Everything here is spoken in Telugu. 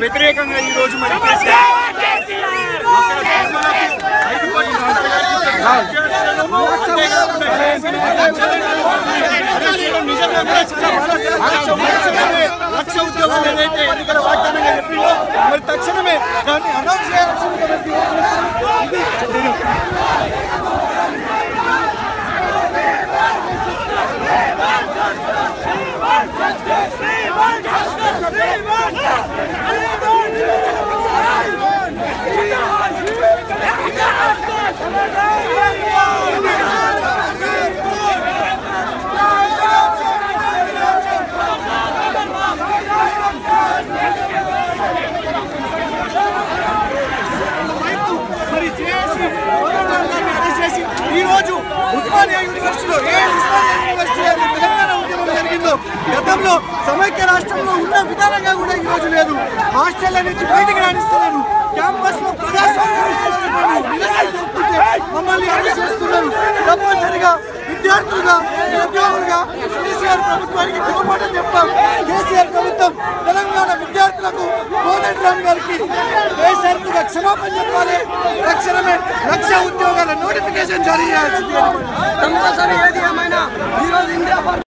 వ్యతిరేకంగా ఈ రోజు మరి కేసీఆర్ అక్కడ తిరుమలకి ఐదు కోట్ల రూపాయలు అంతేకాకుండా నిజంగా కూడా శిక్ష పడాలి. లక్ష ఉద్యోగాలు ఏదైతే ఎన్నికల వాగ్దానంగా చెప్పిందో మరి తక్షణమే దాన్ని అనౌన్స్ చేయాల్సింది మరి చేసి గవర్నర్ని అరెస్ట్ చేసి ఈ రోజు ఉస్మానియా యూనివర్సిటీలో ఏ ఉస్మానియా యూనివర్సిటీ అని తెలంగాణ ఉద్యమం జరిగిందో గతంలో సమైక్య రాష్ట్రంలో ఉన్న విధానంగా కూడా ఈ రోజు లేదు హాస్టళ్ల నుంచి బయటికి రాణిస్తున్నారు క్యాంపస్ లో ప్రజాస్వామ్యం ఇస్తున్నారు. నిరసన తెలుపుతుంటే మమ్మల్ని అరెస్ట్ చేస్తున్నారు తప్పనిసరిగా విద్యార్థులుగా నిరుద్యోగులుగా కేసీఆర్ ప్రభుత్వానికి గుణపాఠం చెప్పాం కేసీఆర్ ప్రభుత్వం తెలంగాణ విద్యార్థులకు కోదండరామ్ గారికి బేషరతుగా క్షమాపణ చెప్పాలి తక్షణమే లక్ష ఉద్యోగాల నోటిఫికేషన్ జారీ చేయాల్సింది కంపల్సరీ ఏది ఏమైనా ఈ రోజు ఇండియా